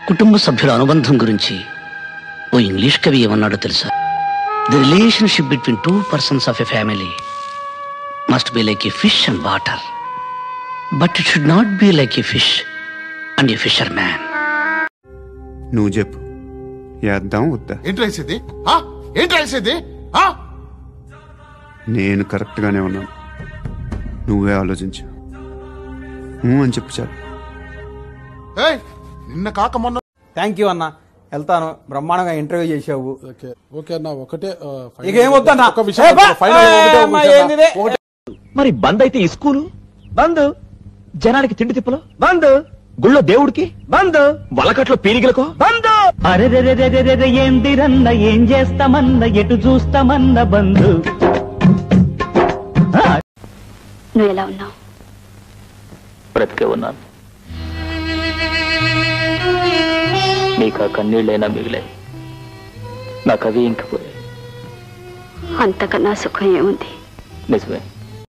కుటుంబ సభ్యుల అనుబంధం గురించి ఓ ఇంగ్లీష్ కవి ఏమన్నాడో తెలుసా the relationship between two persons of a family must be like a fish and water but it should not be like a fish and a fisherman నువ్వు చెప్పు వేద్దాం వద్దా ఏంటి రాసేది ఆ? ఏంటి రాసేది ఆ? నేను కరెక్ట్గానే ఉన్నాను నువ్వే ఆలోచించు ఊ అని చెప్పు చాలు ఏయ్, నిన్న కాక మొన్న థ్యాంక్ యూ అన్న వెళ్తాను బ్రహ్మాండంగా ఇంటర్వ్యూ చేసావు ఓకే ఓకే అన్న ఒకటే ఆ, final ఇక ఏం వద్దన్న ఒక విషయం ఏ బా! final గా ఒకటే ఏ ఒక అమ్మా, విషయం ఏందిది? అన్న. ఒకటే మరి బంద్ అయితే ఈ స్కూలు బంద్ జనాలకి తిండి తిప్పలు బంద్ గుళ్ళో దేవుడికి బంద్ వలకట్లో పీరిగలకు బంద్ అరెరెరెరెరెరె ఏందిరన్న ఏం చేస్తామన్న ఎటు చూస్తామన్న బంధు నువ్వు ఎలా ఉన్నావు బ్రతికే ఉన్నాను మీకు ఆ కన్నీళ్ళైనా మిగిలాయి నాకు అవి ఇంకిపోయాయి అంతకన్నా సుఖం ఏముంది నిజమే